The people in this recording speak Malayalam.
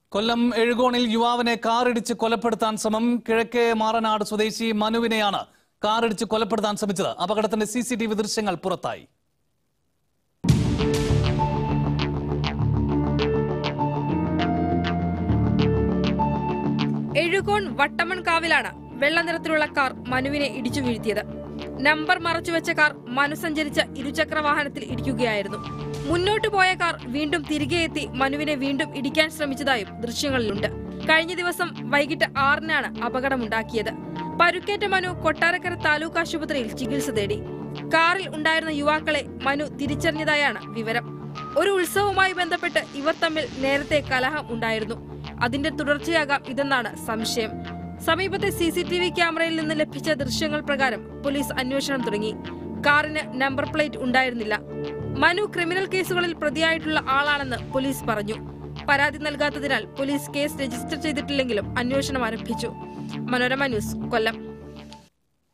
കൊല്ലം എഴുകോണിൽ യുവാവിനെ കാറിടിച്ച് കൊലപ്പെടുത്താൻ ശ്രമം കിഴക്കേ മാറനാട് സ്വദേശി മനുവിനെയാണ് കാറിടിച്ച് കൊലപ്പെടുത്താൻ ശ്രമിച്ചത് അപകടത്തിന്റെ സി സി ടി വി ദൃശ്യങ്ങൾ പുറത്തായി എഴുകോൺ വട്ടമൺകാവിലാണ് വെള്ള നിറത്തിലുള്ള കാർ മനുവിനെ ഇടിച്ചു വീഴ്ത്തിയത് നമ്പർ മറച്ചുവെച്ച കാർ മനു സഞ്ചരിച്ച ഇരുചക്ര വാഹനത്തിൽ ഇടിക്കുകയായിരുന്നു മുന്നോട്ടു പോയ കാർ വീണ്ടും തിരികെ എത്തി മനുവിനെ വീണ്ടും ഇടിക്കാൻ ശ്രമിച്ചതായും ദൃശ്യങ്ങളിലുണ്ട് കഴിഞ്ഞ ദിവസം വൈകിട്ട് ആറിനാണ് അപകടമുണ്ടാക്കിയത് പരുക്കേറ്റ മനു കൊട്ടാരക്കര താലൂക്ക് ആശുപത്രിയിൽ ചികിത്സ തേടി കാറിൽ ഉണ്ടായിരുന്ന യുവാക്കളെ മനു തിരിച്ചറിഞ്ഞതായാണ് വിവരം ഒരു ഉത്സവവുമായി ബന്ധപ്പെട്ട് ഇവർ തമ്മിൽ നേരത്തെ കലഹം ഉണ്ടായിരുന്നു അതിന്റെ തുടർച്ചയാകാം ഇതെന്നാണ് സംശയം സമീപത്തെ സി സി ടി വി ക്യാമറയിൽ നിന്ന് ലഭിച്ച ദൃശ്യങ്ങൾ പ്രകാരം പോലീസ് അന്വേഷണം തുടങ്ങി കാറിന് നമ്പർ പ്ലേറ്റ് ഉണ്ടായിരുന്നില്ല മനു ക്രിമിനൽ കേസുകളിൽ പ്രതിയായിട്ടുള്ള ആളാണെന്ന് പോലീസ് പറഞ്ഞു പരാതി നൽകാത്തതിനാൽ പോലീസ് കേസ് രജിസ്റ്റർ ചെയ്തിട്ടില്ലെങ്കിലും അന്വേഷണം ആരംഭിച്ചു മനോരമ ന്യൂസ് കൊല്ലം